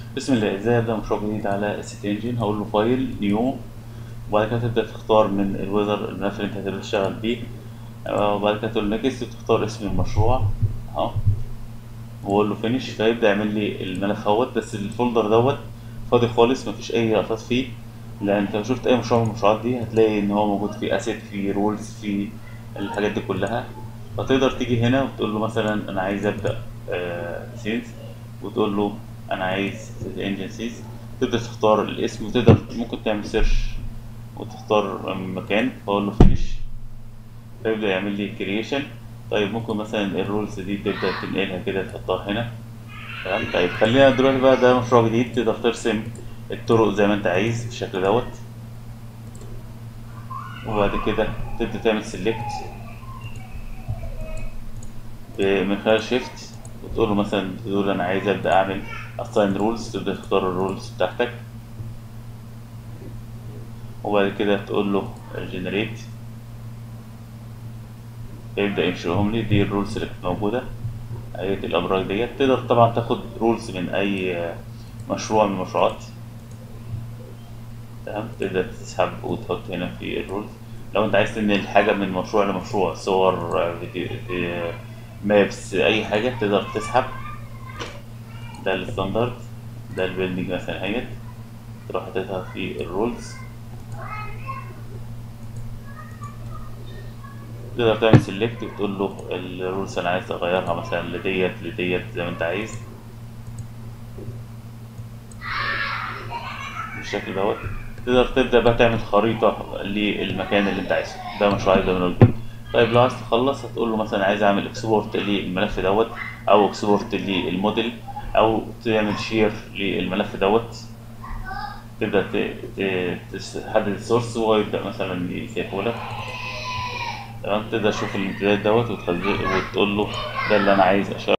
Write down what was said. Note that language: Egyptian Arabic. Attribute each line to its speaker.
Speaker 1: بسم الله ازاي ابدا مشروع جديد على السيت انجن هقول له فايل نيو وبعد كده تبدا تختار من الويزر الملف اللي انت هتبدا تشتغل بيه آه، وبعد كده تقول نكست وتختار اسم المشروع اهو واقول له فينيش فيبدا يعمل لي الملف اهوت بس الفولدر دوت فاضي خالص مفيش اي لقطات فيه لان انت لو شفت اي مشروع من المشروعات دي هتلاقي ان هو موجود فيه اسيت فيه رولز فيه الحاجات دي كلها فتقدر تيجي هنا وتقول له مثلا انا عايز ابدا سيلز وتقول له انا عايز انجن سيلز تبدا تختار الاسم وتقدر ممكن تعمل سيرش وتختار مكان فاقول له فينيش فيبدا يعمل لي كرييشن طيب ممكن مثلا الرولز دي تبدا تنقلها كده تحطها هنا تمام طيب خلينا دلوقتي بقى ده مشروع جديد تقدر ترسم الطرق زي ما انت عايز بالشكل دوت وبعد كده تبدا تعمل سيلكت من خلال شيفت وتقول له مثلا تقول انا عايز ابدا اعمل assign rules تبدا تختار الرولز بتاعتك وبعد كده تقول له generate يبدا ينشئهم لي دي الرولز اللي كانت موجوده اية الابراج ديت تقدر طبعا تاخد رولز من اي مشروع من المشروعات تمام تقدر تسحب وتحط هنا في الرولز لو انت عايز تنقل حاجه من مشروع لمشروع صور فيديو مابس اي حاجه تقدر تسحب ده الستاندرد ده البيلدينج مثلا اهيت تروح حاططها في الرولز تقدر تعمل سيلكت وتقول له الرولز انا عايز اغيرها مثلا لديت لديت زي ما انت عايز بالشكل دوت تقدر تبدا بقى تعمل خريطه للمكان اللي انت عايزه ده مشروع عايز من الجديد طيب لو عايز تخلص هتقول له مثلا عايز اعمل اكسبورت للملف دوت او اكسبورت للموديل او تعمل شير للملف دوت تبدا تحدد السورس وهو يبدا مثلا يسيبه لك تمام تقدر تشوف الامتداد دوت وتقول له ده اللي انا عايز اشغل